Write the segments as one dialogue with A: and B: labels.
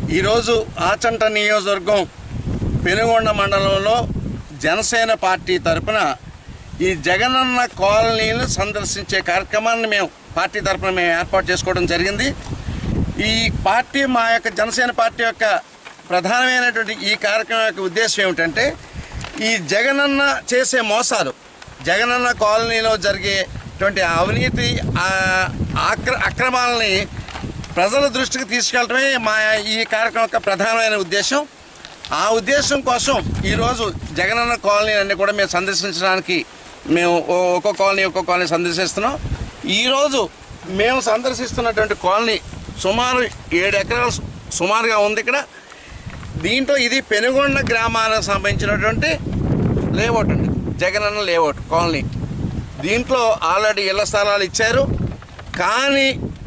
A: ఈరోజు ఆచంట నియోజకవర్గం పెనుగొండ మండలంలో జనసేన పార్టీ తరపున ఈ జగనన్న కాలనీలు సందర్శించే కార్యక్రమాన్ని మేము పార్టీ తరపున మేము ఏర్పాటు చేసుకోవడం జరిగింది ఈ పార్టీ మా యొక్క జనసేన పార్టీ యొక్క ప్రధానమైనటువంటి ఈ కార్యక్రమం యొక్క ఉద్దేశం ఏమిటంటే ఈ జగనన్న చేసే మోసాలు జగనన్న కాలనీలో జరిగేటువంటి అవినీతి ఆ, ఆక్ర అక్రమాలని ప్రజల దృష్టికి తీసుకెళ్ళటమే మా ఈ కార్యక్రమం యొక్క ప్రధానమైన ఉద్దేశం ఆ ఉద్దేశం కోసం ఈరోజు జగనన్న కాలనీ అన్ని కూడా మేము సందర్శించడానికి మేము ఓ- ఒక్కో కాలనీ ఒక్కో కాలనీ సందర్శిస్తున్నాం ఈరోజు మేము సందర్శిస్తున్నటువంటి కాలనీ సుమారు ఏడు ఎకరాలు సు- సుమారుగా ఉంది ఇక్కడ దీంట్లో ఇది పెనుగొండ గ్రామానికి సంబంధించినటువంటి లేఅవుట్ అండి జగనన్న లేఅవుట్ కాలనీ దీంట్లో ఆల్రెడీ ఇళ్ల స్థలాలు ఇచ్చారు కానీ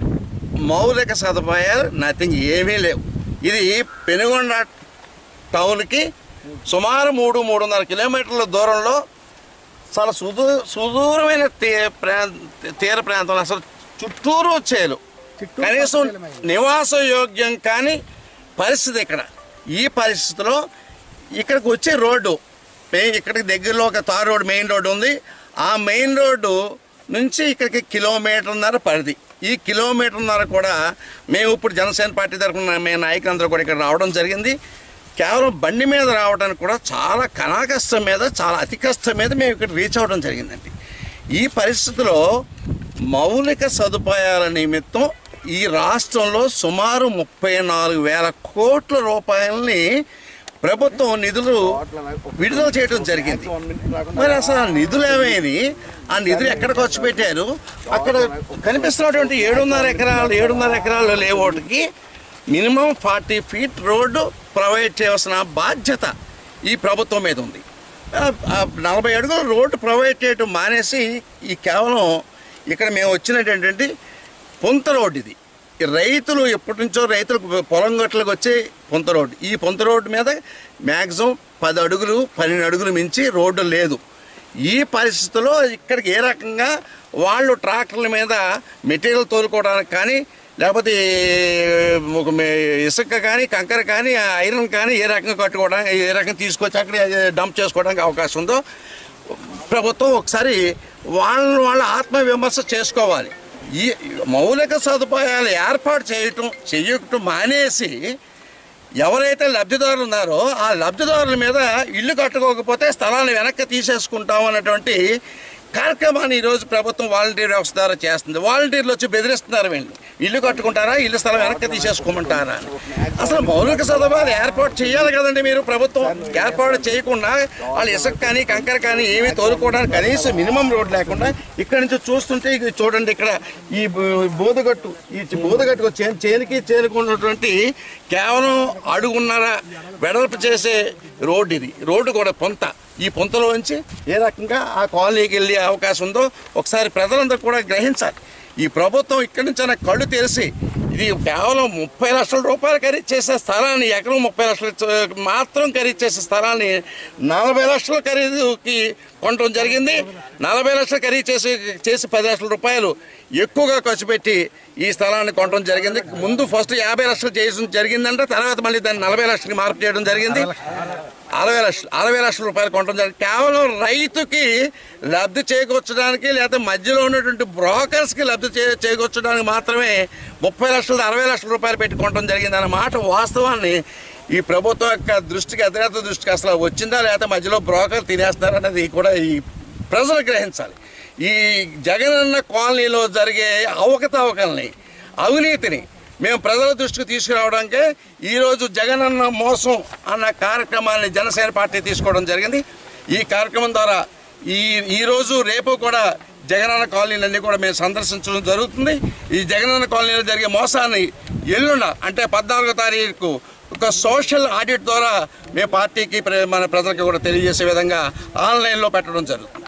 A: మౌలిక సదుపాయాలు నథింగ్ ఏమీ లేవు ఇది పెనుగొండ టౌన్కి సుమారు మూడు మూడున్నర కిలోమీటర్ల దూరంలో చాలా సుదూ సుదూరమైన తీ ప్రాంత తీర ప్రాంతం అసలు చుట్టూరు చేలు కనీసం నివాస యోగ్యం కానీ పరిస్థితి ఇక్కడ ఈ పరిస్థితిలో ఇక్కడికి వచ్చే రోడ్డు మెయిన్ ఇక్కడికి దగ్గరలో ఒక తార్ రోడ్ మెయిన్ రోడ్డు ఉంది ఆ మెయిన్ రోడ్డు నుంచి ఇక్కడికి కిలోమీటర్న్నర పరిధి ఈ కిలోమీటర్న్నర కూడా మేము ఇప్పుడు జనసేన పార్టీ తరఫున మేము నాయకులందరూ కూడా ఇక్కడ రావడం జరిగింది కేవలం బండి మీద రావడానికి కూడా చాలా కణాకష్టం మీద చాలా అతి కష్టం మీద మేము ఇక్కడ రీచ్ అవ్వడం జరిగిందండి ఈ పరిస్థితిలో మౌలిక సదుపాయాల నిమిత్తం ఈ రాష్ట్రంలో సుమారు ముప్పై నాలుగు వేల కోట్ల రూపాయలని ప్రభుత్వం నిధులు విడుదల చేయడం జరిగింది మరి అసలు ఆ నిధులు ఏమైంది ఆ నిధులు ఎక్కడ ఖర్చు పెట్టారు అక్కడ కనిపిస్తున్నటువంటి ఏడున్నర ఎకరాలు ఏడున్నర ఎకరాలు లేఅవుట్కి minimum forty feet road provide చేయవలసిన బాధ్యత ఈ ప్రభుత్వం మీద ఉంది ఆ- ఆ నలభై అడుగుల రోడ్డు ప్రొవైడ్ చేయడం మానేసి ఈ కేవలం ఇక్కడ మేము వచ్చినట్టు ఏంటంటే పొంత రోడ్డు ఇది ఈ రైతులు ఎప్పటి నుంచో రైతులకు పొలం గట్లకు వచ్చే పొంత రోడ్డు ఈ పొంత రోడ్డు మీద మ్యాక్సిమం పది అడుగులు పన్నెండు అడుగులు మించి రోడ్డు లేదు ఈ పరిస్థితుల్లో ఇక్కడికి ఏ రకంగా వాళ్ళు ట్రాక్టర్ల మీద మెటీరియల్ తోలుకోవడానికి కానీ లేకపోతే ఒక మే- ఇసుక కానీ కంకర కానీ ఐరన్ కానీ ఏ రకంగా కట్టుకోవడానికి ఏ రకంగా తీసుకొచ్చి అక్కడ డంప్ చేసుకోవడానికి అవకాశం ఉందో ప్రభుత్వం ఒకసారి వాళ్ళని వాళ్ళ ఆత్మవిమర్శ చేసుకోవాలి ఈ మౌలిక సదుపాయాలు ఏర్పాటు చేయటం చేయటం మానేసి ఎవరైతే లబ్ధిదారులు ఉన్నారో ఆ లబ్ధిదారుల మీద ఇల్లు కట్టుకోకపోతే స్థలాన్ని వెనక్కి తీసేసుకుంటాం అన్నటువంటి కార్యక్రమాన్ని ఈరోజు ప్రభుత్వం వాలంటీర్ వ్యవస్థ ద్వారా చేస్తుంది వాలంటీర్లు వచ్చి బెదిరిస్తున్నారు వీళ్ళు ఇల్లు కట్టుకుంటారా ఇల్లు స్థలం వెనక్కి తీసేసుకోమంటారా అని. అసలు మౌలిక సదుపాయాలు ఏర్పాటు చేయాలి కదండి మీరు ప్రభుత్వం ఏర్పాటు చేయకుండా వాళ్ళు ఇసుక కానీ కంకర కానీ ఏమీ తోలుకోవడానికి కనీసం మినిమం రోడ్ లేకుండా ఇక్కడ నుంచి చూస్తుంటే ఇది చూడండి ఇక్కడ ఈ బో- బోధగట్టు ఈ బోధగట్టుకు చే- చేనికి చేరుకున్నటువంటి కేవలం అడుగున్నర వెడల్పు చేసే రోడ్డు ఇది రోడ్డు కూడా పొంత ఈ పొంతలోంచి ఏ రకంగా ఆ కాలనీకి వెళ్ళే అవకాశం ఉందో ఒకసారి ప్రజలందరూ కూడా గ్రహించాలి ఈ ప్రభుత్వం ఇక్కడి నుంచి అయినా కళ్ళు తెరిచి ఇది కేవలం ముప్పై లక్షల రూపాయలు ఖరీదు చేసే స్థలాన్ని ఎకరం ముప్పై లక్షలు చ- మాత్రం ఖరీదు చేసే స్థలాన్ని నలభై లక్షల ఖరీదుకి కొనడం జరిగింది నలభై లక్షలు ఖరీదు చేసి చేసి పది లక్షల రూపాయలు ఎక్కువగా ఖర్చు పెట్టి ఈ స్థలాన్ని కొనడం జరిగింది ముందు ఫస్ట్ యాభై లక్షలు చేయడం జరిగిందంటే తర్వాత మళ్ళీ దాన్ని నలభై లక్షలకి మార్పు చేయడం జరిగింది అరవై లక్షలు అరవై లక్షల రూపాయలు కొనడం జరిగింది కేవలం రైతుకి లబ్ధి చేకూర్చడానికి లేదా మధ్యలో ఉన్నటువంటి బ్రోకర్స్కి లబ్ధి చే చేకూర్చడానికి మాత్రమే ముప్పై లక్షలు అరవై లక్షల రూపాయలు పెట్టి కొనడం జరిగింది అన్న మాట వాస్తవాన్ని ఈ ప్రభుత్వం యొక్క దృష్టికి అధినేత దృష్టికి అసలు వచ్చిందా లేదా మధ్యలో బ్రోకర్ తినేస్తున్నారు అనేది కూడా ఈ ప్రజలు గ్రహించాలి ఈ జగనన్న కాలనీలో జరిగే అవకతవకల్ని అవినీతిని మేము ప్రజల దృష్టికి తీసుకురావడానికే ఈరోజు జగనన్న మోసం అన్న కార్యక్రమాన్ని జనసేన పార్టీ తీసుకోవడం జరిగింది ఈ కార్యక్రమం ద్వారా ఈ ఈరోజు రేపు కూడా జగనన్న కాలనీలన్నీ కూడా మేము సందర్శించడం జరుగుతుంది ఈ జగనన్న కాలనీలో జరిగే మోసాన్ని ఎల్లుండ అంటే పద్నాలుగో తారీఖు ఒక సోషల్ ఆడిట్ ద్వారా మేము పార్టీకి ప్ర- మన ప్రజలకు కూడా తెలియజేసే విధంగా ఆన్లైన్లో పెట్టడం జరుగుతుంది